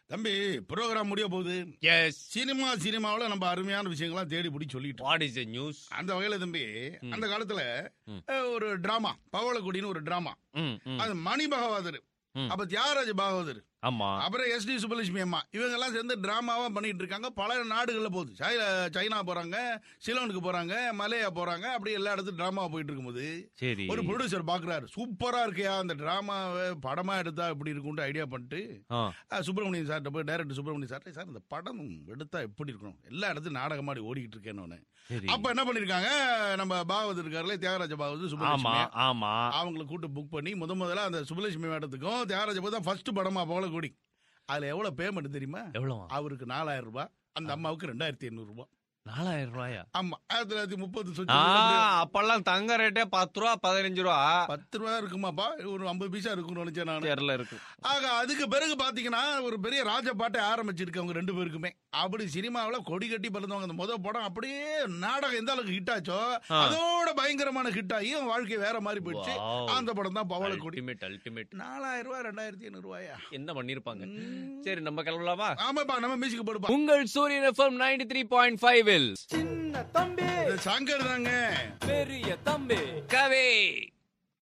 தம்பி ப்ரோக்ராம் முடிய போகுது எஸ் சினிமா சினிமாவுல நம்ம அருமையான விஷயங்கள்லாம் தேடி பிடி சொல்லிட்டு வாட் இஸ் நியூஸ் அந்த வகையில தம்பி அந்த காலத்துல அஹ், ஒரு டிராமா பவளக்குடின்னு ஒரு டிராமா ம் ம் அது மணி பகவதர் ம். அப்ப தியாகராஜ பாகவதர் ஆமா அப்புறம் எஸ் டி சுப்பலட்சுமி அம்மா இவங்க எல்லாம் சேர்ந்து டிராமாவா பண்ணிட்டு இருக்காங்க பல நாடுகள்ல போகுது சை- சைனா போறாங்க சிலோனுக்கு போறாங்க மலேயா போறாங்க அப்படி எல்லா இடத்துக்கும் டிராமா போயிட்டு இருக்கும்போது சரி ஒரு ப்ரொடியூசர் பாக்குறாரு சூப்பரா இருக்கியா அந்த டிராமாவை படமா எடுத்தா எப்படி இருக்கும்னு ஐடியா பண்ணிட்டு ஆ அஹ், சுப்பிரமணியன் சார்ட்ட போய் டைரக்டர் சுப்பிரமணியன் சார் சார் இந்த படம் எடுத்தா எப்படி இருக்கணும் எல்லா இடத்துக்கும் நாடகம் மாதிரி ஓடிக்கிட்டு இருக்கேன்னு சரி அப்ப என்ன பண்ணிருக்காங்க நம்ம பாகவத் இருக்காருல தியாகராஜ பாகவத் ஆமா சுப்பிரமணியன் ஆமா அவங்களை கூட்டு புக் பண்ணி முத முதல்ல அந்த சுப்புலட்சுமி மேடத்துக்கும் தியாகராஜ தான் ஃபர்ஸ்ட் படமா போலக்கூடி அதுல எவ்வளவு பேமெண்ட் தெரியுமா எவ்வளவு அவருக்கு நாலாயிரம் ரூபாய் அந்த அம்மாவுக்கு ரெண்டாயிரத்தி எண்ணூறு ரூபாய் நாலாயிரம் ரூபாயா ஆமா ஆயிரத்தி தொள்ளாயிரத்தி முப்பது ஆ சொச்சு அப்பெல்லாம் தங்க ரேட்டே பத்து ரூபா பதினஞ்சு ரூபா பத்து ரூபா இருக்குமாப்பா ஒரு ஐம்பது பைசா இருக்கும்னு நினைச்சேன் நான் தெரியல இருக்கு ஆக அதுக்கு பிறகு பாத்தீங்கன்னா ஒரு பெரிய ராஜபாட்டை ஆரம்பிச்சிருக்கு அவங்க ரெண்டு பேருக்குமே அப்படி சினிமாவுல கொடி கட்டி பிறந்தவங்க அந்த முத படம் அப்படியே நாடகம் எந்த அளவுக்கு ஹிட் ஆச்சோ ஆ. அதோட பயங்கரமான ஹிட் ஆகி அவன் வாழ்க்கை வேற மாதிரி போயிடுச்சு Wow. அந்த படம் தான் பவள கொடி அல்டிமேட் அல்டிமேட் நாலாயிரம் ரூபாய் ரெண்டாயிரத்தி ஐநூறு ரூபாயா என்ன பண்ணிருப்பாங்க சரி நம்ம கிளம்பலாமா ஆமாப்பா நம்ம மியூசிக் போடுப்பா உங்கள் Suryan FM ninety three point five சின்ன தம்பி இது சங்கர் தாங்க பெரிய தம்பி கவே